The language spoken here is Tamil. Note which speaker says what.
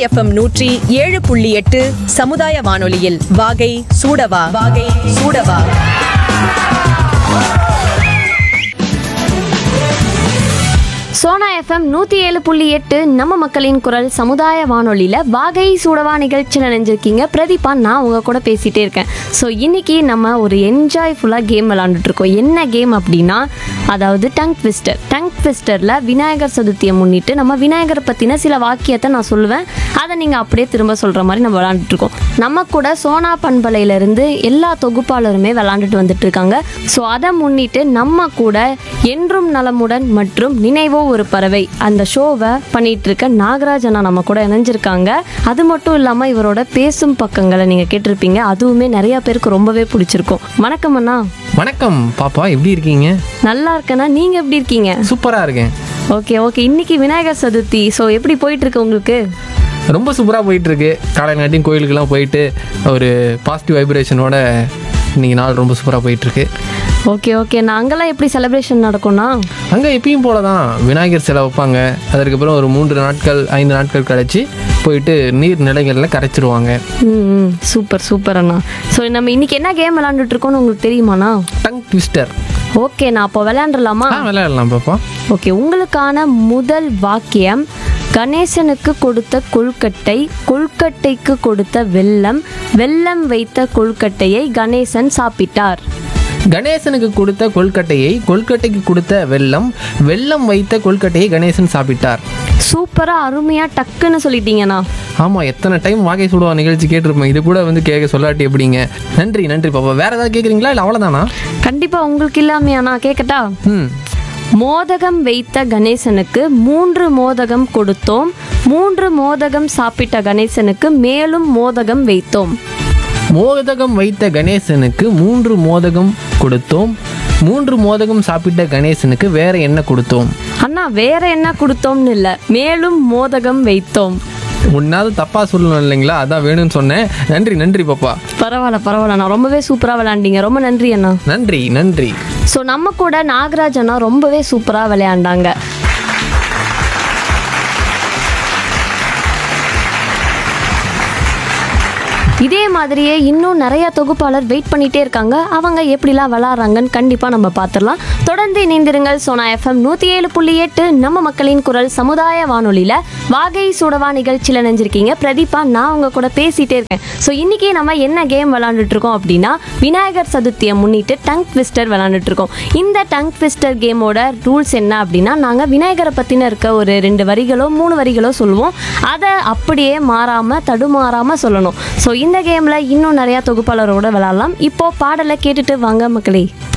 Speaker 1: எஃப்எம் நூற்றி ஏழு புள்ளி எட்டு சமுதாய வானொலியில் வாகை சூடவா வாகை சூடவா
Speaker 2: சோனா எஃப்எம் நூற்றி ஏழு புள்ளி எட்டு நம்ம மக்களின் குரல் சமுதாய வானொலியில் வாகை சூடவா நிகழ்ச்சியில் நினைஞ்சிருக்கீங்க பிரதீபா நான் உங்கள் கூட பேசிகிட்டே இருக்கேன் ஸோ இன்னைக்கு நம்ம ஒரு என்ஜாய்ஃபுல்லாக கேம் விளாண்டுட்ருக்கோம் என்ன கேம் அப்படின்னா அதாவது டங் ட்விஸ்டர் டங் ட்விஸ்டரில் விநாயகர் சதுர்த்தியை முன்னிட்டு நம்ம விநாயகரை பற்றின சில வாக்கியத்தை நான் சொல்லுவேன் அதை நீங்கள் அப்படியே திரும்ப சொல்கிற மாதிரி நம்ம விளாண்டுட்ருக்கோம் நம்ம கூட சோனா பண்பலையிலேருந்து எல்லா தொகுப்பாளருமே விளாண்டுட்டு வந்துட்டு இருக்காங்க ஸோ அதை முன்னிட்டு நம்ம கூட என்றும் நலமுடன் மற்றும் நினைவோ ஒரு பறவை அந்த ஷோவை பண்ணிட்டு இருக்க நாகராஜ் அண்ணா நம்ம கூட இணைஞ்சிருக்காங்க அது மட்டும் இல்லாமல் இவரோட பேசும் பக்கங்களை நீங்கள் கேட்டிருப்பீங்க அதுவுமே நிறைய பேருக்கு ரொம்பவே பிடிச்சிருக்கும் வணக்கம் அண்ணா
Speaker 3: வணக்கம் பாப்பா எப்படி இருக்கீங்க
Speaker 2: நல்லா இருக்கேண்ணா நீங்கள் எப்படி இருக்கீங்க
Speaker 3: சூப்பராக இருக்கேன்
Speaker 2: ஓகே ஓகே இன்னைக்கு விநாயகர் சதுர்த்தி ஸோ எப்படி போயிட்டு இருக்கு உங்களுக்கு
Speaker 3: ரொம்ப சூப்பராக போயிட்டு இருக்கு காலையில் நாட்டியும் கோயிலுக்கெல்லாம் போயிட்டு ஒரு பாசிட்டிவ் வைப்ரேஷனோட இன்னைக்கு நாள் ரொம்ப சூப்பராக போயிட்டு இருக்கு
Speaker 2: ஓகே ஓகே நான் அங்கெல்லாம் எப்படி செலிப்ரேஷன் நடக்கும்னா
Speaker 3: அங்கே எப்பயும் போல தான் விநாயகர் சிலை வைப்பாங்க அதற்கப்புறம் ஒரு மூன்று நாட்கள் ஐந்து நாட்கள் கழிச்சு போயிட்டு நீர் நிலைகளில் கரைச்சிருவாங்க
Speaker 2: ம் ம், சூப்பர் சூப்பர் அண்ணா ஸோ நம்ம இன்னைக்கு என்ன கேம் விளாண்டுட்டு இருக்கோம்னு உங்களுக்கு தெரியுமாண்ணா
Speaker 3: டங் ட்விஸ்டர்
Speaker 2: ஓகே நான் அப்போ விளையாண்டுலாமா
Speaker 3: ஆ விளையாடலாம் பாப்பா
Speaker 2: ஓகே உங்களுக்கான முதல் வாக்கியம் கணேசனுக்கு கொடுத்த கொழுக்கட்டை கொழுக்கட்டைக்கு கொடுத்த வெல்லம் வெல்லம் வைத்த கொழுக்கட்டையை கணேசன் சாப்பிட்டார்
Speaker 3: கணேசனுக்கு கொடுத்த கொல்கட்டையை கொல்கட்டைக்கு கொடுத்த வெல்லம் வெல்லம் வைத்த கொல்கட்டையை கணேசன் சாப்பிட்டார்
Speaker 2: சூப்பராக அருமையாக டக்குன்னு சொல்லிட்டீங்கண்ணா
Speaker 3: ஆமாம் எத்தனை டைம் வாகை சுடுவா நிகழ்ச்சி கேட்டிருப்பேன் இது கூட வந்து கேட்க சொல்லாட்டி எப்படிங்க நன்றி நன்றி பாப்பா வேற ஏதாவது கேட்குறீங்களா இல்லை அவ்வளோதானா
Speaker 2: கண்டிப்பாக உங்களுக்கு இல்லாமையாண்ணா கேட்கட்டா
Speaker 3: ம்
Speaker 2: மோதகம் வைத்த கணேசனுக்கு மூன்று மோதகம் கொடுத்தோம் மூன்று மோதகம் சாப்பிட்ட கணேசனுக்கு மேலும் மோதகம் வைத்தோம்
Speaker 3: மோதகம் வைத்த கணேசனுக்கு மூன்று மோதகம் கொடுத்தோம் மூன்று மோதகம் சாப்பிட்ட கணேசனுக்கு வேற என்ன கொடுத்தோம்
Speaker 2: அண்ணா வேற என்ன கொடுத்தோம்னு இல்லை மேலும் மோதகம் வைத்தோம்
Speaker 3: உன்னாவது தப்பா சொல்லணும் இல்லைங்களா அதான் வேணும்னு சொன்னேன் நன்றி நன்றி பாப்பா
Speaker 2: பரவாயில்ல பரவாயில்ல அண்ணா ரொம்பவே சூப்பராக விளையாண்டீங்க ரொம்ப நன்றி அண்ணா
Speaker 3: நன்றி நன்றி
Speaker 2: ஸோ நம்ம கூட நாகராஜ் அண்ணா ரொம்பவே சூப்பராக விளையாண்டாங்க இதே மாதிரியே இன்னும் நிறைய தொகுப்பாளர் வெயிட் பண்ணிட்டே இருக்காங்க அவங்க எப்படிலாம் விளாட்றாங்கன்னு கண்டிப்பாக நம்ம பார்த்துடலாம் தொடர்ந்து இணைந்திருங்கள் சோனா எஃப்எம் நூற்றி ஏழு புள்ளி எட்டு நம்ம மக்களின் குரல் சமுதாய வானொலியில் வாகை சுடவா நிகழ்ச்சியில் நினைஞ்சிருக்கீங்க பிரதீபா நான் உங்க கூட பேசிட்டே இருக்கேன் ஸோ இன்னைக்கு நம்ம என்ன கேம் விளாண்டுட்டு இருக்கோம் அப்படின்னா விநாயகர் சதுர்த்தியை முன்னிட்டு டங் ட்விஸ்டர் விளாண்டுட்டு இருக்கோம் இந்த டங் ட்விஸ்டர் கேமோட ரூல்ஸ் என்ன அப்படின்னா நாங்கள் விநாயகரை பற்றின இருக்க ஒரு ரெண்டு வரிகளோ மூணு வரிகளோ சொல்லுவோம் அதை அப்படியே மாறாமல் தடுமாறாமல் சொல்லணும் ஸோ இந்த கேமில் இன்னும் நிறையா தொகுப்பாளரோட விளாட்லாம் இப்போ பாடலை கேட்டுட்டு வாங்க மக்களே